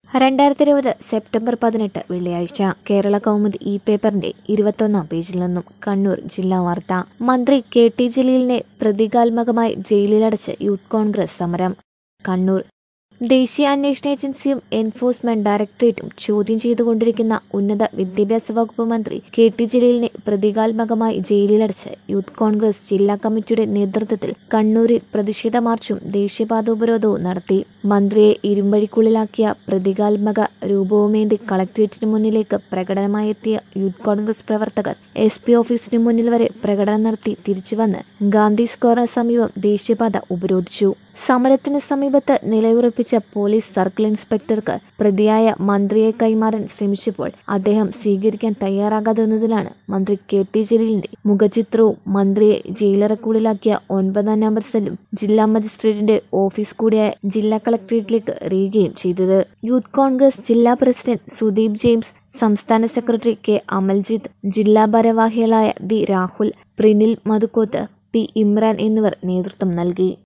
രണ്ടായിരത്തി ഇരുപത് സെപ്റ്റംബർ പതിനെട്ട് വെള്ളിയാഴ്ച കേരള കൗമുദി ഇ പേപ്പറിന്റെ ഇരുപത്തൊന്നാം പേജിൽ നിന്നും കണ്ണൂർ ജില്ലാ വാർത്ത മന്ത്രി കെ ടി ജലീലിനെ പ്രതീകാത്മകമായി ജയിലിലടച്ച് യൂത്ത് കോൺഗ്രസ് സമരം കണ്ണൂർ ദേശീയ അന്വേഷണ ഏജൻസിയും എൻഫോഴ്സ്മെന്റ് ഡയറക്ടറേറ്റും ചോദ്യം ചെയ്തുകൊണ്ടിരിക്കുന്ന ഉന്നത വിദ്യാഭ്യാസ വകുപ്പ് മന്ത്രി കെ ടി ജലീലിനെ പ്രതീകാത്മകമായി ജയിലിലടച്ച് യൂത്ത് കോൺഗ്രസ് ജില്ലാ കമ്മിറ്റിയുടെ നേതൃത്വത്തിൽ കണ്ണൂരിൽ പ്രതിഷേധ മാർച്ചും ദേശീയപാത ഉപരോധവും നടത്തി മന്ത്രിയെ ഇരുമ്പഴിക്കുള്ളിലാക്കിയ പ്രതീകാത്മക രൂപവുമേന്തി കളക്ടറേറ്റിന് മുന്നിലേക്ക് പ്രകടനമായെത്തിയ യൂത്ത് കോൺഗ്രസ് പ്രവർത്തകർ എസ് പി ഓഫീസിന് മുന്നിൽ വരെ പ്രകടനം നടത്തി തിരിച്ചുവന്ന് ഗാന്ധി സ്ക്വയറിന് സമീപം ദേശീയപാത ഉപരോധിച്ചു സമരത്തിന് സമീപത്ത് നിലയുറപ്പിച്ച പോലീസ് സർക്കിൾ ഇൻസ്പെക്ടർക്ക് പ്രതിയായ മന്ത്രിയെ കൈമാറാൻ ശ്രമിച്ചപ്പോൾ അദ്ദേഹം സ്വീകരിക്കാൻ തയ്യാറാകാതിരുന്നതിലാണ് മന്ത്രി കെ ടി ജലീലിന്റെ മുഖചിത്രവും മന്ത്രിയെ ജയിലറക്കുള്ളിലാക്കിയ ഒൻപതാം നമ്പർ സെല്ലും ജില്ലാ മജിസ്ട്രേറ്റിന്റെ ഓഫീസ് കൂടിയായ ജില്ലാ കളക്ടറേറ്റിലേക്ക് എറിയുകയും ചെയ്തത് യൂത്ത് കോൺഗ്രസ് ജില്ലാ പ്രസിഡന്റ് സുദീപ് ജെയിംസ് സംസ്ഥാന സെക്രട്ടറി കെ അമൽജിത്ത് ജില്ലാ ഭാരവാഹികളായ വി രാഹുൽ പ്രിനിൽ മധുക്കോത്ത് പി ഇമ്രാൻ എന്നിവർ നേതൃത്വം നൽകി